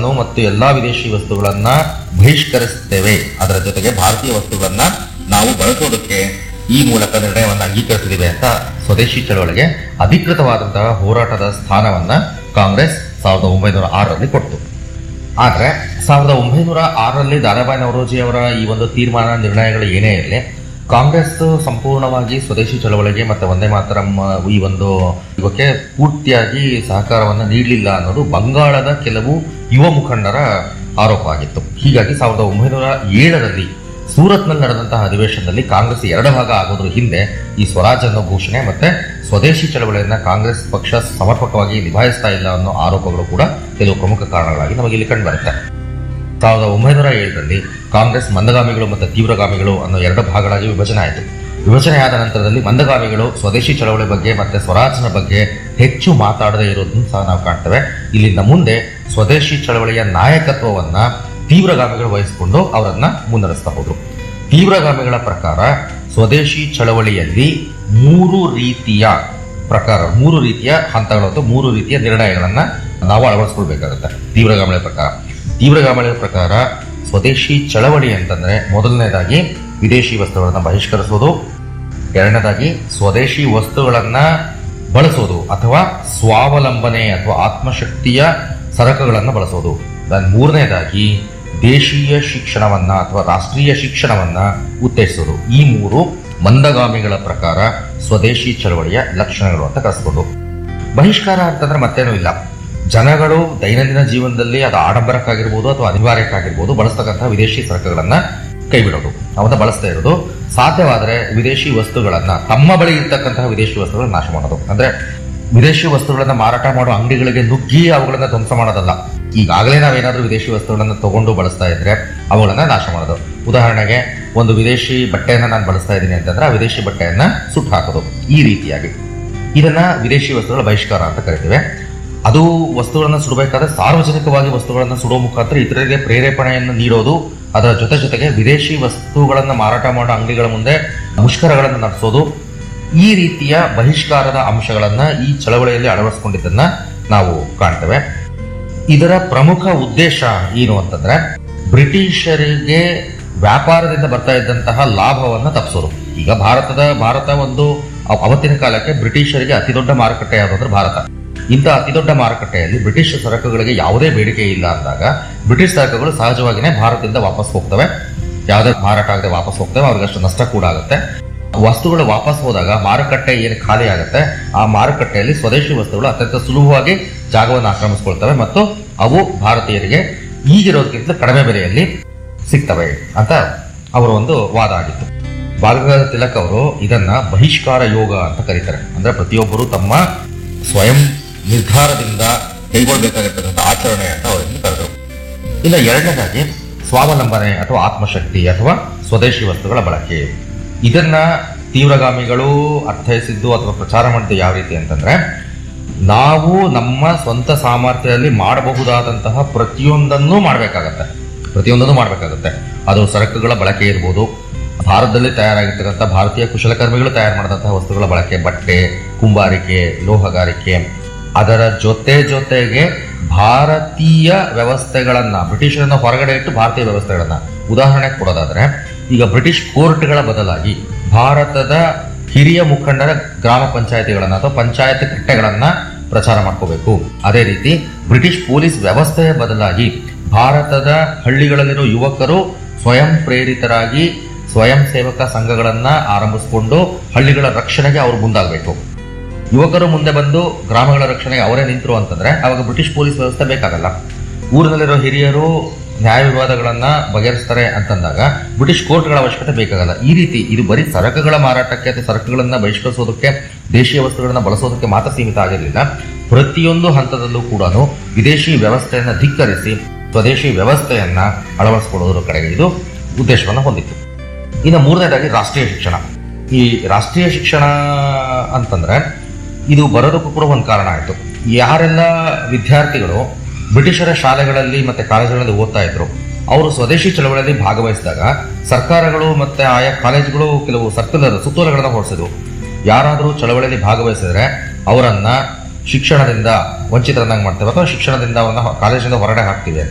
ವಸ್ತುಗಳನ್ನು ಮತ್ತು ಎಲ್ಲಾ ವಿದೇಶಿ ವಸ್ತುಗಳನ್ನ ಬಹಿಷ್ಕರಿಸುತ್ತೇವೆ ಅದರ ಜೊತೆಗೆ ಭಾರತೀಯ ವಸ್ತುಗಳನ್ನ ನಾವು ಬಳಸೋದಕ್ಕೆ ಈ ಮೂಲಕ ನಿರ್ಣಯವನ್ನು ಅಂಗೀಕರಿಸಿದ್ದೇವೆ ಅಂತ ಸ್ವದೇಶಿ ಚಳವಳಿಗೆ ಅಧಿಕೃತವಾದಂತಹ ಹೋರಾಟದ ಸ್ಥಾನವನ್ನ ಕಾಂಗ್ರೆಸ್ ಸಾವಿರದ ಒಂಬೈನೂರ ಆರರಲ್ಲಿ ಕೊಡ್ತು ಆದ್ರೆ ಸಾವಿರದ ಒಂಬೈನೂರ ಆರರಲ್ಲಿ ದಾದಾಬಾಯಿ ನವರೋಜಿ ಅವರ ಈ ಒಂದು ತೀರ್ಮಾನ ನಿರ್ಣಯಗಳು ಏನೇ ಇರಲಿ ಕಾಂಗ್ರೆಸ್ ಸಂಪೂರ್ಣವಾಗಿ ಸ್ವದೇಶಿ ಚಳವಳಿಗೆ ಮತ್ತೆ ಒಂದೇ ಮಾತರಂ ಈ ಒಂದು ಇವಕ್ಕೆ ಪೂರ್ತಿಯಾಗಿ ಸಹಕಾರವನ್ನು ನೀಡಲಿಲ್ಲ ಅನ್ನೋದು ಬಂಗಾಳದ ಕೆಲವು ಯುವ ಮುಖಂಡರ ಆರೋಪ ಆಗಿತ್ತು ಹೀಗಾಗಿ ಸಾವಿರದ ಒಂಬೈನೂರ ಏಳರಲ್ಲಿ ಸೂರತ್ನಲ್ಲಿ ನಡೆದಂತಹ ಅಧಿವೇಶನದಲ್ಲಿ ಕಾಂಗ್ರೆಸ್ ಎರಡು ಭಾಗ ಆಗೋದ್ರ ಹಿಂದೆ ಈ ಸ್ವರಾಜ್ ಅನ್ನೋ ಘೋಷಣೆ ಮತ್ತೆ ಸ್ವದೇಶಿ ಚಳವಳಿಯನ್ನ ಕಾಂಗ್ರೆಸ್ ಪಕ್ಷ ಸಮರ್ಪಕವಾಗಿ ನಿಭಾಯಿಸ್ತಾ ಇಲ್ಲ ಅನ್ನೋ ಆರೋಪಗಳು ಕೂಡ ಕೆಲವು ಪ್ರಮುಖ ಕಾರಣಗಳಾಗಿ ನಮಗೆ ಇಲ್ಲಿ ಕಂಡು ಬರುತ್ತೆ ಸಾವಿರದ ಒಂಬೈನೂರ ಏಳರಲ್ಲಿ ಕಾಂಗ್ರೆಸ್ ಮಂದಗಾಮಿಗಳು ಮತ್ತು ತೀವ್ರಗಾಮಿಗಳು ಅನ್ನೋ ಎರಡು ಭಾಗಗಳಾಗಿ ವಿಭಜನೆ ಆಯಿತು ವಿಭಜನೆ ಆದ ನಂತರದಲ್ಲಿ ಮಂದಗಾಮಿಗಳು ಸ್ವದೇಶಿ ಚಳವಳಿ ಬಗ್ಗೆ ಮತ್ತೆ ಸ್ವರಾಜ್ನ ಬಗ್ಗೆ ಹೆಚ್ಚು ಮಾತಾಡದೇ ಇರೋದನ್ನು ಸಹ ನಾವು ಕಾಣ್ತೇವೆ ಇಲ್ಲಿಂದ ಮುಂದೆ ಸ್ವದೇಶಿ ಚಳವಳಿಯ ನಾಯಕತ್ವವನ್ನ ತೀವ್ರಗಾಮಿಗಳು ವಹಿಸಿಕೊಂಡು ಅವರನ್ನ ಮುನ್ನಡೆಸ್ತಾ ಹೋದ್ರು ತೀವ್ರಗಾಮಿಗಳ ಪ್ರಕಾರ ಸ್ವದೇಶಿ ಚಳವಳಿಯಲ್ಲಿ ಮೂರು ರೀತಿಯ ಪ್ರಕಾರ ಮೂರು ರೀತಿಯ ಹಂತಗಳು ಅಥವಾ ಮೂರು ರೀತಿಯ ನಿರ್ಣಯಗಳನ್ನ ನಾವು ಅಳವಡಿಸ್ಕೊಳ್ಬೇಕಾಗುತ್ತೆ ತೀವ್ರಗಾಮಿಗಳ ಪ್ರಕಾರ ತೀವ್ರಗಾಮಿಗಳ ಪ್ರಕಾರ ಸ್ವದೇಶಿ ಚಳವಳಿ ಅಂತಂದ್ರೆ ಮೊದಲನೇದಾಗಿ ವಿದೇಶಿ ವಸ್ತುಗಳನ್ನ ಬಹಿಷ್ಕರಿಸೋದು ಎರಡನೇದಾಗಿ ಸ್ವದೇಶಿ ವಸ್ತುಗಳನ್ನ ಬಳಸೋದು ಅಥವಾ ಸ್ವಾವಲಂಬನೆ ಅಥವಾ ಆತ್ಮಶಕ್ತಿಯ ಸರಕುಗಳನ್ನು ಬಳಸೋದು ದನ್ ಮೂರನೇದಾಗಿ ದೇಶೀಯ ಶಿಕ್ಷಣವನ್ನ ಅಥವಾ ರಾಷ್ಟ್ರೀಯ ಶಿಕ್ಷಣವನ್ನ ಉತ್ತೇಜಿಸೋದು ಈ ಮೂರು ಮಂದಗಾಮಿಗಳ ಪ್ರಕಾರ ಸ್ವದೇಶಿ ಚಳವಳಿಯ ಲಕ್ಷಣಗಳು ಅಂತ ಕರೆಸ್ಬೋದು ಬಹಿಷ್ಕಾರ ಅಂತಂದ್ರೆ ಮತ್ತೇನೂ ಇಲ್ಲ ಜನಗಳು ದೈನಂದಿನ ಜೀವನದಲ್ಲಿ ಅದು ಆಡಂಬರಕ್ಕಾಗಿರ್ಬೋದು ಅಥವಾ ಅನಿವಾರ್ಯಕ್ಕಾಗಿರ್ಬೋದು ಬಳಸ್ತಕ್ಕಂತಹ ವಿದೇಶಿ ಸರಕುಗಳನ್ನ ಕೈಬಿಡೋದು ಅವನ್ನ ಬಳಸ್ತಾ ಇರೋದು ಸಾಧ್ಯವಾದರೆ ವಿದೇಶಿ ವಸ್ತುಗಳನ್ನ ತಮ್ಮ ಬಳಿ ಇರ್ತಕ್ಕಂತಹ ವಿದೇಶಿ ವಸ್ತುಗಳನ್ನ ನಾಶ ಮಾಡೋದು ಅಂದ್ರೆ ವಿದೇಶಿ ವಸ್ತುಗಳನ್ನ ಮಾರಾಟ ಮಾಡೋ ಅಂಗಡಿಗಳಿಗೆ ನುಗ್ಗಿ ಅವುಗಳನ್ನ ಧ್ವಂಸ ಮಾಡೋದಲ್ಲ ಈಗಾಗಲೇ ನಾವೇನಾದ್ರೂ ವಿದೇಶಿ ವಸ್ತುಗಳನ್ನ ತಗೊಂಡು ಬಳಸ್ತಾ ಇದ್ರೆ ಅವುಗಳನ್ನ ನಾಶ ಮಾಡೋದು ಉದಾಹರಣೆಗೆ ಒಂದು ವಿದೇಶಿ ಬಟ್ಟೆಯನ್ನ ನಾನು ಬಳಸ್ತಾ ಇದ್ದೀನಿ ಅಂತಂದ್ರೆ ಆ ವಿದೇಶಿ ಬಟ್ಟೆಯನ್ನ ಸುಟ್ಟು ಹಾಕೋದು ಈ ರೀತಿಯಾಗಿ ಇದನ್ನ ವಿದೇಶಿ ವಸ್ತುಗಳ ಬಹಿಷ್ಕಾರ ಅಂತ ಕರಿತೇವೆ ಅದು ವಸ್ತುಗಳನ್ನು ಸುಡಬೇಕಾದ್ರೆ ಸಾರ್ವಜನಿಕವಾಗಿ ವಸ್ತುಗಳನ್ನು ಸುಡೋ ಮುಖಾಂತರ ಇತರರಿಗೆ ಪ್ರೇರೇಪಣೆಯನ್ನು ನೀಡೋದು ಅದರ ಜೊತೆ ಜೊತೆಗೆ ವಿದೇಶಿ ವಸ್ತುಗಳನ್ನು ಮಾರಾಟ ಮಾಡೋ ಅಂಗಡಿಗಳ ಮುಂದೆ ಮುಷ್ಕರಗಳನ್ನು ನಡೆಸೋದು ಈ ರೀತಿಯ ಬಹಿಷ್ಕಾರದ ಅಂಶಗಳನ್ನ ಈ ಚಳವಳಿಯಲ್ಲಿ ಅಳವಡಿಸಿಕೊಂಡಿದ್ದನ್ನ ನಾವು ಕಾಣ್ತೇವೆ ಇದರ ಪ್ರಮುಖ ಉದ್ದೇಶ ಏನು ಅಂತಂದ್ರೆ ಬ್ರಿಟಿಷರಿಗೆ ವ್ಯಾಪಾರದಿಂದ ಬರ್ತಾ ಇದ್ದಂತಹ ಲಾಭವನ್ನ ತಪ್ಪಿಸೋದು ಈಗ ಭಾರತದ ಭಾರತ ಒಂದು ಅವ- ಅವತ್ತಿನ ಕಾಲಕ್ಕೆ ಬ್ರಿಟಿಷರಿಗೆ ಅತಿ ದೊಡ್ಡ ಮಾರುಕಟ್ಟೆ ಯಾವುದು ಅಂದ್ರೆ ಭಾರತ ಇಂಥ ಅತಿ ದೊಡ್ಡ ಮಾರುಕಟ್ಟೆಯಲ್ಲಿ ಬ್ರಿಟಿಷ್ ಸರಕುಗಳಿಗೆ ಯಾವುದೇ ಬೇಡಿಕೆ ಇಲ್ಲ ಅಂದಾಗ ಬ್ರಿಟಿಷ್ ಸರಕುಗಳು ಸಹಜವಾಗಿನೇ ಭಾರತದಿಂದ ವಾಪಸ್ ಹೋಗ್ತವೆ ಯಾವುದೇ ಮಾರಾಟ ಆಗದೆ ವಾಪಸ್ ಹೋಗ್ತವೆ ಅವ್ರಿಗೆ ಅಷ್ಟು ನಷ್ಟ ಕೂಡ ಆಗುತ್ತೆ ವಸ್ತುಗಳು ವಾಪಸ್ ಹೋದಾಗ ಮಾರುಕಟ್ಟೆ ಏನು ಖಾಲಿ ಆಗುತ್ತೆ ಆ ಮಾರುಕಟ್ಟೆಯಲ್ಲಿ ಸ್ವದೇಶಿ ವಸ್ತುಗಳು ಅತ್ಯಂತ ಸುಲಭವಾಗಿ ಜಾಗವನ್ನು ಆಕ್ರಮಿಸ್ಕೊಳ್ತವೆ ಮತ್ತು ಅವು ಭಾರತೀಯರಿಗೆ ಈಗಿರೋದಕ್ಕಿಂತ ಕಡಿಮೆ ಬೆಲೆಯಲ್ಲಿ ಸಿಗ್ತವೆ ಅಂತ ಅವರ ಒಂದು ವಾದ ಆಗಿತ್ತು ಬಾಲಗಂಗಾಧರ ತಿಲಕ್ ಅವರು ಇದನ್ನ ಬಹಿಷ್ಕಾರ ಯೋಗ ಅಂತ ಕರೀತಾರೆ ಅಂದ್ರೆ ಪ್ರತಿಯೊಬ್ಬರು ತಮ್ಮ ಸ್ವಯಂ ನಿರ್ಧಾರದಿಂದ ಕೈಗೊಳ್ಳಬೇಕಾಗಿರ್ತಕ್ಕಂಥ ಆಚರಣೆ ಅಂತ ಅವರಿಂದ ಕರೆದರು ಇನ್ನು ಎರಡನೇದಾಗಿ ಸ್ವಾವಲಂಬನೆ ಅಥವಾ ಆತ್ಮಶಕ್ತಿ ಅಥವಾ ಸ್ವದೇಶಿ ವಸ್ತುಗಳ ಬಳಕೆ ಇದನ್ನ ತೀವ್ರಗಾಮಿಗಳು ಅರ್ಥೈಸಿದ್ದು ಅಥವಾ ಪ್ರಚಾರ ಮಾಡಿದ್ದು ಯಾವ ರೀತಿ ಅಂತಂದ್ರೆ ನಾವು ನಮ್ಮ ಸ್ವಂತ ಸಾಮರ್ಥ್ಯದಲ್ಲಿ ಮಾಡಬಹುದಾದಂತಹ ಪ್ರತಿಯೊಂದನ್ನೂ ಮಾಡಬೇಕಾಗತ್ತೆ ಪ್ರತಿಯೊಂದನ್ನು ಮಾಡಬೇಕಾಗುತ್ತೆ ಅದು ಸರಕುಗಳ ಬಳಕೆ ಇರ್ಬೋದು ಭಾರತದಲ್ಲಿ ತಯಾರಾಗಿರ್ತಕ್ಕಂಥ ಭಾರತೀಯ ಕುಶಲಕರ್ಮಿಗಳು ತಯಾರು ಮಾಡಿದಂತಹ ವಸ್ತುಗಳ ಬಳಕೆ ಬಟ್ಟೆ ಕುಂಬಾರಿಕೆ ಲೋಹಗಾರಿಕೆ ಅದರ ಜೊತೆ ಜೊತೆಗೆ ಭಾರತೀಯ ವ್ಯವಸ್ಥೆಗಳನ್ನ ಬ್ರಿಟಿಷರನ್ನ ಹೊರಗಡೆ ಇಟ್ಟು ಭಾರತೀಯ ವ್ಯವಸ್ಥೆಗಳನ್ನ ಉದಾಹರಣೆ ಕೊಡೋದಾದ್ರೆ ಈಗ ಬ್ರಿಟಿಷ್ ಕೋರ್ಟ್ಗಳ ಬದಲಾಗಿ ಭಾರತದ ಹಿರಿಯ ಮುಖಂಡರ ಗ್ರಾಮ ಪಂಚಾಯತಿಗಳನ್ನ ಅಥವಾ ಪಂಚಾಯತ್ ಕಟ್ಟೆಗಳನ್ನ ಪ್ರಚಾರ ಮಾಡ್ಕೋಬೇಕು ಅದೇ ರೀತಿ ಬ್ರಿಟಿಷ್ ಪೊಲೀಸ್ ವ್ಯವಸ್ಥೆಯ ಬದಲಾಗಿ ಭಾರತದ ಹಳ್ಳಿಗಳಲ್ಲಿರೋ ಯುವಕರು ಸ್ವಯಂ ಪ್ರೇರಿತರಾಗಿ ಸ್ವಯಂ ಸೇವಕ ಸಂಘಗಳನ್ನ ಆರಂಭಿಸಿಕೊಂಡು ಹಳ್ಳಿಗಳ ರಕ್ಷಣೆಗೆ ಅವರು ಮುಂದಾಗಬೇಕು ಯುವಕರು ಮುಂದೆ ಬಂದು ಗ್ರಾಮಗಳ ರಕ್ಷಣೆಗೆ ಅವರೇ ನಿಂತರು ಅಂತಂದ್ರೆ ಅವಾಗ ಬ್ರಿಟಿಷ್ ಪೊಲೀಸ್ ವ್ಯವಸ್ಥೆ ಬೇಕಾಗಲ್ಲ ಊರಿನಲ್ಲಿರೋ ಹಿರಿಯರು ನ್ಯಾಯ ವಿವಾದಗಳನ್ನ ಬಗೆಹರಿಸ್ತಾರೆ ಅಂತಂದಾಗ ಬ್ರಿಟಿಷ್ ಕೋರ್ಟ್ಗಳ ಅವಶ್ಯಕತೆ ಬೇಕಾಗಲ್ಲ ಈ ರೀತಿ ಇದು ಬರೀ ಸರಕುಗಳ ಮಾರಾಟಕ್ಕೆ ಅಥವಾ ಸರಕುಗಳನ್ನ ಬಹಿಷ್ಕರಿಸೋದಕ್ಕೆ ದೇಶೀಯ ವಸ್ತುಗಳನ್ನ ಬಳಸೋದಕ್ಕೆ ಮಾತ್ರ ಸೀಮಿತ ಆಗಿರಲಿಲ್ಲ ಪ್ರತಿಯೊಂದು ಹಂತದಲ್ಲೂ ಕೂಡ ವಿದೇಶಿ ವ್ಯವಸ್ಥೆಯನ್ನ ಧಿಕ್ಕರಿಸಿ ಸ್ವದೇಶಿ ವ್ಯವಸ್ಥೆಯನ್ನ ಅಳವಡಿಸಿಕೊಳ್ಳೋದ್ರ ಕಡೆಗೆ ಇದು ಉದ್ದೇಶವನ್ನ ಹೊಂದಿತ್ತು ಇನ್ನು ಮೂರನೇದಾಗಿ ರಾಷ್ಟ್ರೀಯ ಶಿಕ್ಷಣ ಈ ರಾಷ್ಟ್ರೀಯ ಶಿಕ್ಷಣ ಅಂತಂದ್ರೆ ಇದು ಬರೋದಕ್ಕೂ ಕೂಡ ಒಂದು ಕಾರಣ ಆಯಿತು ಯಾರೆಲ್ಲ ವಿದ್ಯಾರ್ಥಿಗಳು ಬ್ರಿಟಿಷರ ಶಾಲೆಗಳಲ್ಲಿ ಮತ್ತೆ ಕಾಲೇಜುಗಳಲ್ಲಿ ಓದ್ತಾ ಇದ್ರು ಅವರು ಸ್ವದೇಶಿ ಚಳವಳಿಯಲ್ಲಿ ಭಾಗವಹಿಸಿದಾಗ ಸರ್ಕಾರಗಳು ಮತ್ತೆ ಆಯಾ ಕಾಲೇಜುಗಳು ಕೆಲವು ಸರ್ಕ್ಯುಲರ್ ಸುತ್ತೋಲೆಗಳನ್ನು ಹೊರಡಿಸಿದ್ವು ಯಾರಾದರೂ ಚಳವಳಿಯಲ್ಲಿ ಭಾಗವಹಿಸಿದ್ರೆ ಅವರನ್ನ ಶಿಕ್ಷಣದಿಂದ ವಂಚಿತರನ್ನಾಗಿ ಮಾಡ್ತೇವೆ ಅಥವಾ ಶಿಕ್ಷಣದಿಂದ ಅವರನ್ನ ಕಾಲೇಜಿಂದ ಹೊರಗಡೆ ಹಾಕ್ತೀವಿ